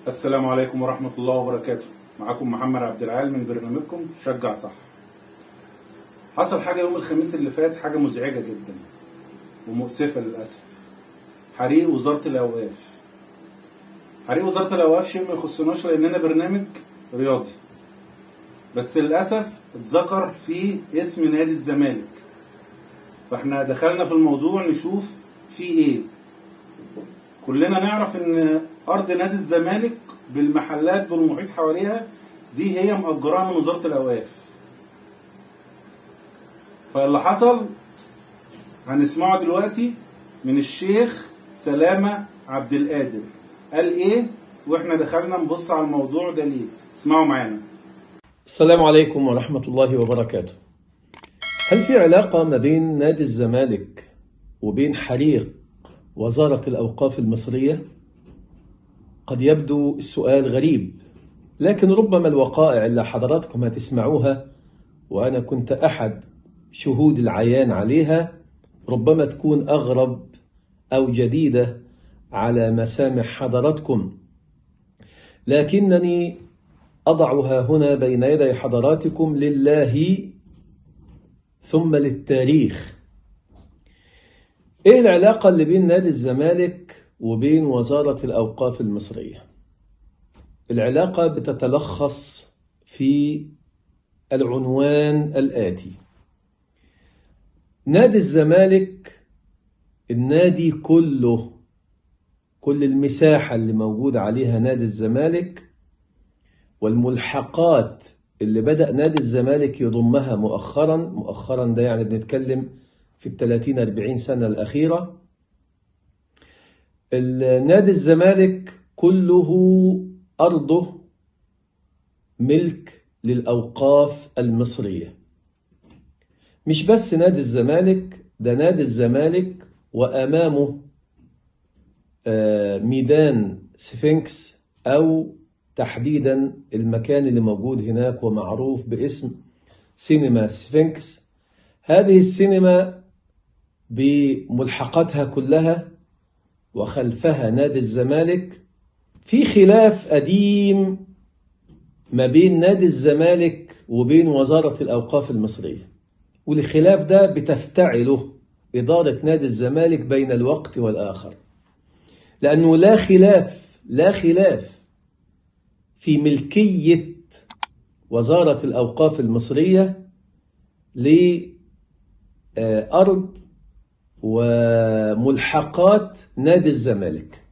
السلام عليكم ورحمة الله وبركاته معكم محمد عبد العال من برنامجكم شجع صح حصل حاجة يوم الخميس اللي فات حاجة مزعجة جدا ومؤسفة للأسف حريق وزارة الأوقاف حريق وزارة الأوقاف شيء ما يخصناش لأننا برنامج رياضي بس للأسف اتذكر فيه اسم نادي الزمالك فاحنا دخلنا في الموضوع نشوف فيه ايه كلنا نعرف ان ارض نادي الزمالك بالمحلات بالمحيط حواليها دي هي مأجراها من وزارة الاوقاف فاللي حصل هنسمعه دلوقتي من الشيخ سلامة عبد القادر قال ايه واحنا دخلنا نبص على الموضوع ده ليه اسمعوا معانا السلام عليكم ورحمة الله وبركاته هل في علاقة ما بين نادي الزمالك وبين حريق وزارة الأوقاف المصرية؟ قد يبدو السؤال غريب لكن ربما الوقائع اللي حضراتكم هتسمعوها وأنا كنت أحد شهود العيان عليها ربما تكون أغرب أو جديدة على مسامع حضراتكم لكنني أضعها هنا بين يدي حضراتكم لله ثم للتاريخ ايه العلاقة اللي بين نادي الزمالك وبين وزارة الأوقاف المصرية العلاقة بتتلخص في العنوان الآتي نادي الزمالك النادي كله كل المساحة اللي موجود عليها نادي الزمالك والملحقات اللي بدأ نادي الزمالك يضمها مؤخرا مؤخرا ده يعني بنتكلم في الثلاثين أربعين سنة الأخيرة نادي الزمالك كله أرضه ملك للأوقاف المصرية مش بس نادي الزمالك ده نادي الزمالك وأمامه ميدان سفنكس أو تحديدا المكان اللي موجود هناك ومعروف باسم سينما سفنكس هذه السينما بملحقاتها كلها وخلفها نادي الزمالك في خلاف قديم ما بين نادي الزمالك وبين وزارة الأوقاف المصرية والخلاف ده بتفتعله إدارة نادي الزمالك بين الوقت والآخر لأنه لا خلاف لا خلاف في ملكية وزارة الأوقاف المصرية لأرض وملحقات نادي الزمالك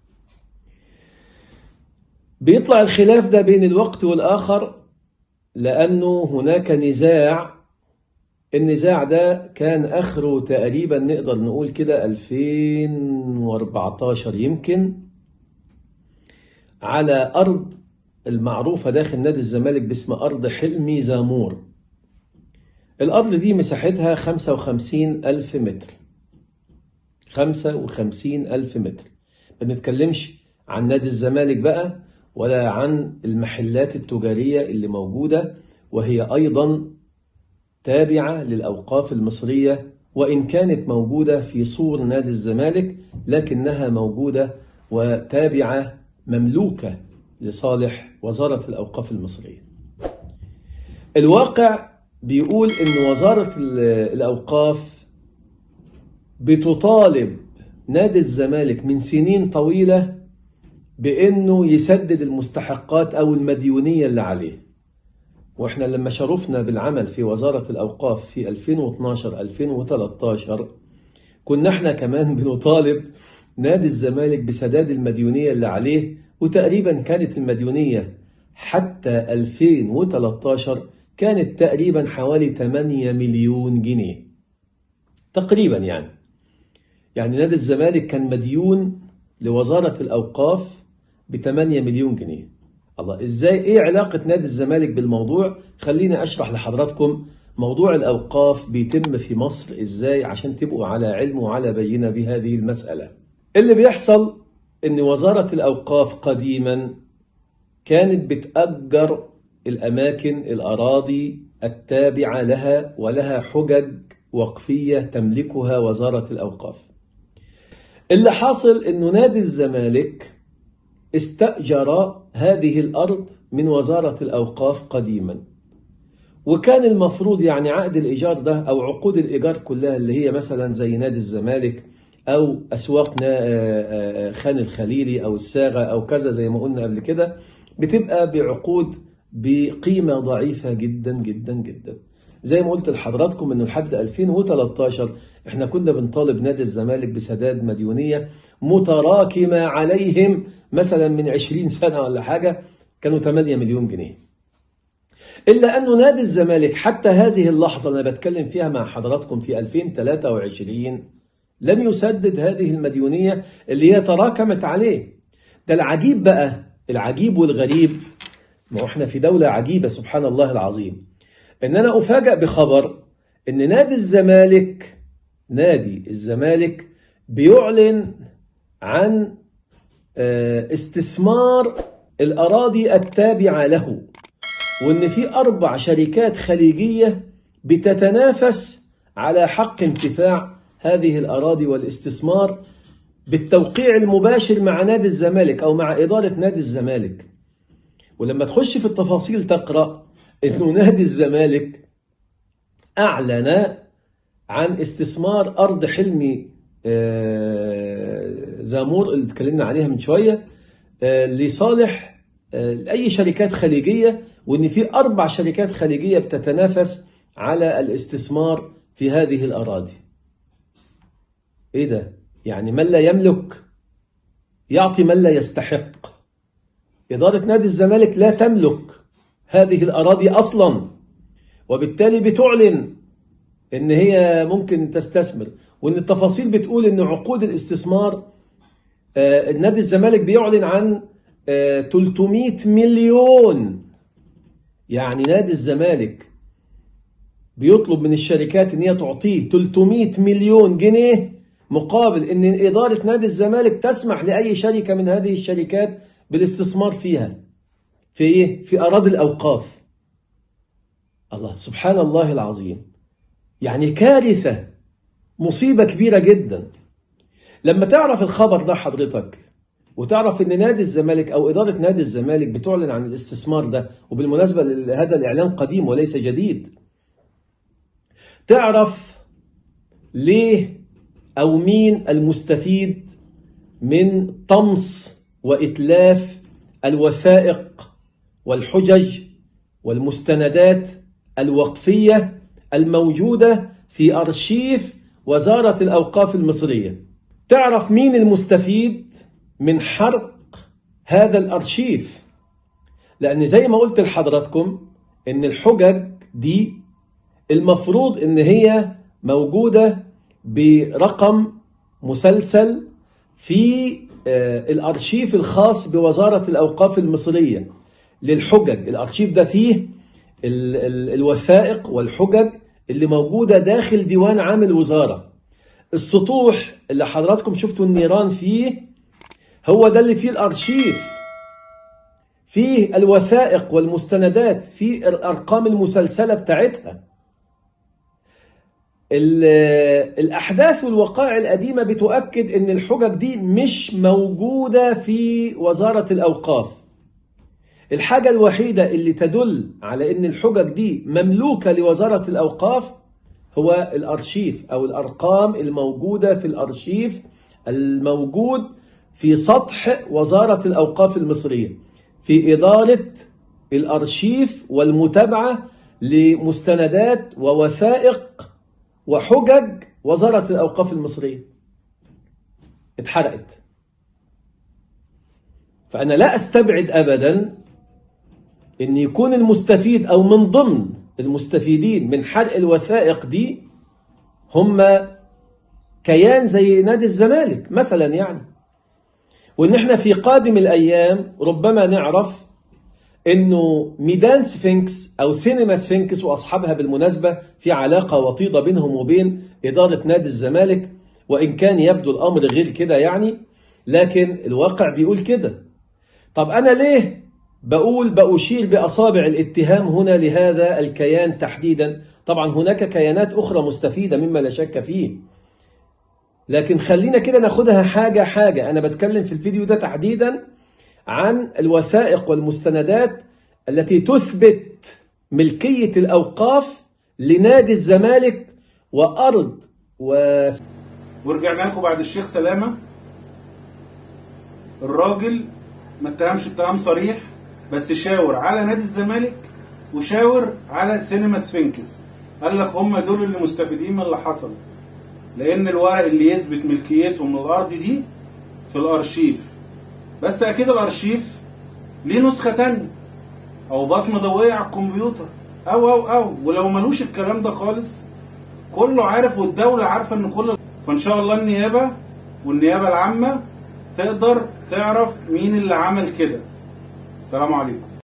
بيطلع الخلاف ده بين الوقت والآخر لأنه هناك نزاع النزاع ده كان آخره تقريبا نقدر نقول كده 2014 يمكن على أرض المعروفة داخل نادي الزمالك باسم أرض حلمي زامور الأرض دي مساحتها 55 ألف متر 55 ألف متر ما بنتكلمش عن نادي الزمالك بقى ولا عن المحلات التجارية اللي موجودة وهي أيضا تابعة للأوقاف المصرية وإن كانت موجودة في صور نادي الزمالك لكنها موجودة وتابعة مملوكة لصالح وزارة الأوقاف المصرية الواقع بيقول أن وزارة الأوقاف بتطالب نادي الزمالك من سنين طويلة بأنه يسدد المستحقات أو المديونية اللي عليه وإحنا لما شرفنا بالعمل في وزارة الأوقاف في 2012-2013 كنا احنا كمان بنطالب نادي الزمالك بسداد المديونية اللي عليه وتقريبا كانت المديونية حتى 2013 كانت تقريبا حوالي 8 مليون جنيه تقريبا يعني يعني نادي الزمالك كان مديون لوزارة الأوقاف ب 8 مليون جنيه الله ازاي ايه علاقة نادي الزمالك بالموضوع خليني اشرح لحضراتكم موضوع الأوقاف بيتم في مصر ازاي عشان تبقوا على علم وعلى بينة بهذه المسألة اللي بيحصل ان وزارة الأوقاف قديما كانت بتأجر الأماكن الأراضي التابعة لها ولها حجج وقفية تملكها وزارة الأوقاف اللي حاصل انه نادي الزمالك استأجر هذه الأرض من وزارة الأوقاف قديما وكان المفروض يعني عقد الإيجار ده أو عقود الإيجار كلها اللي هي مثلا زي نادي الزمالك أو أسواق خان الخليلي أو الساغة أو كذا زي ما قلنا قبل كده بتبقى بعقود بقيمة ضعيفة جدا جدا جدا زي ما قلت لحضراتكم انه لحد 2013 احنا كنا بنطالب نادي الزمالك بسداد مديونية متراكمة عليهم مثلا من 20 سنة ولا حاجة كانوا 8 مليون جنيه إلا أنه نادي الزمالك حتى هذه اللحظة اللي أنا بتكلم فيها مع حضراتكم في 2023 لم يسدد هذه المديونية اللي هي تراكمت عليه ده العجيب بقى العجيب والغريب ما احنا في دولة عجيبة سبحان الله العظيم ان انا افاجأ بخبر ان نادي الزمالك نادي الزمالك بيعلن عن استثمار الاراضي التابعة له وان في اربع شركات خليجية بتتنافس على حق انتفاع هذه الاراضي والاستثمار بالتوقيع المباشر مع نادي الزمالك او مع ادارة نادي الزمالك ولما تخش في التفاصيل تقرأ انه نادي الزمالك اعلن عن استثمار ارض حلمي زامور اللي اتكلمنا عليها من شويه لصالح اي شركات خليجيه وان في اربع شركات خليجيه بتتنافس على الاستثمار في هذه الاراضي. ايه ده؟ يعني من لا يملك يعطي من لا يستحق. اداره نادي الزمالك لا تملك هذه الأراضي أصلا وبالتالي بتعلن إن هي ممكن تستثمر وإن التفاصيل بتقول إن عقود الاستثمار آه النادي الزمالك بيعلن عن آه 300 مليون يعني نادي الزمالك بيطلب من الشركات إن هي تعطيه 300 مليون جنيه مقابل إن إدارة نادي الزمالك تسمح لأي شركة من هذه الشركات بالاستثمار فيها في ايه؟ في اراضي الاوقاف. الله سبحان الله العظيم. يعني كارثه مصيبه كبيره جدا. لما تعرف الخبر ده حضرتك وتعرف ان نادي الزمالك او اداره نادي الزمالك بتعلن عن الاستثمار ده وبالمناسبه هذا الاعلان قديم وليس جديد. تعرف ليه او مين المستفيد من طمس واتلاف الوثائق والحجج والمستندات الوقفيه الموجوده في ارشيف وزاره الاوقاف المصريه. تعرف مين المستفيد من حرق هذا الارشيف؟ لان زي ما قلت لحضراتكم ان الحجج دي المفروض ان هي موجوده برقم مسلسل في الارشيف الخاص بوزاره الاوقاف المصريه للحجج الارشيف ده فيه ال ال الوثائق والحجج اللي موجوده داخل ديوان عام الوزاره السطوح اللي حضراتكم شفتوا النيران فيه هو ده اللي فيه الارشيف فيه الوثائق والمستندات فيه الارقام المسلسله بتاعتها الأحداث والوقائع القديمة بتؤكد أن الحجج دي مش موجودة في وزارة الأوقاف الحاجة الوحيدة اللي تدل على أن الحجج دي مملوكة لوزارة الأوقاف هو الأرشيف أو الأرقام الموجودة في الأرشيف الموجود في سطح وزارة الأوقاف المصرية في إدارة الأرشيف والمتابعة لمستندات ووثائق وحجج وزارة الأوقاف المصرية اتحرقت فأنا لا أستبعد أبدا أن يكون المستفيد أو من ضمن المستفيدين من حرق الوثائق دي هم كيان زي نادي الزمالك مثلا يعني وان احنا في قادم الايام ربما نعرف انه ميدان سفنكس او سينما سفنكس واصحابها بالمناسبه في علاقه وطيده بينهم وبين اداره نادي الزمالك وان كان يبدو الامر غير كده يعني لكن الواقع بيقول كده طب انا ليه بقول بأشير بأصابع الاتهام هنا لهذا الكيان تحديدا طبعا هناك كيانات أخرى مستفيدة مما لا شك فيه لكن خلينا كده ناخدها حاجة حاجة أنا بتكلم في الفيديو ده تحديدا عن الوثائق والمستندات التي تثبت ملكية الأوقاف لنادي الزمالك وأرض و ورجعنا لكم بعد الشيخ سلامه الراجل ما اتهمش اتهام صريح بس شاور على نادي الزمالك وشاور على سينما سفنكس قال لك هم دول اللي مستفيدين من اللي حصل لان الورق اللي يثبت ملكيتهم للارض دي في الارشيف بس اكيد الارشيف ليه نسخه تانية او بصمه ضوئيه على الكمبيوتر او او او ولو ملوش الكلام ده خالص كله عارف والدوله عارفه ان كل فان شاء الله النيابه والنيابه العامه تقدر تعرف مين اللي عمل كده السلام عليكم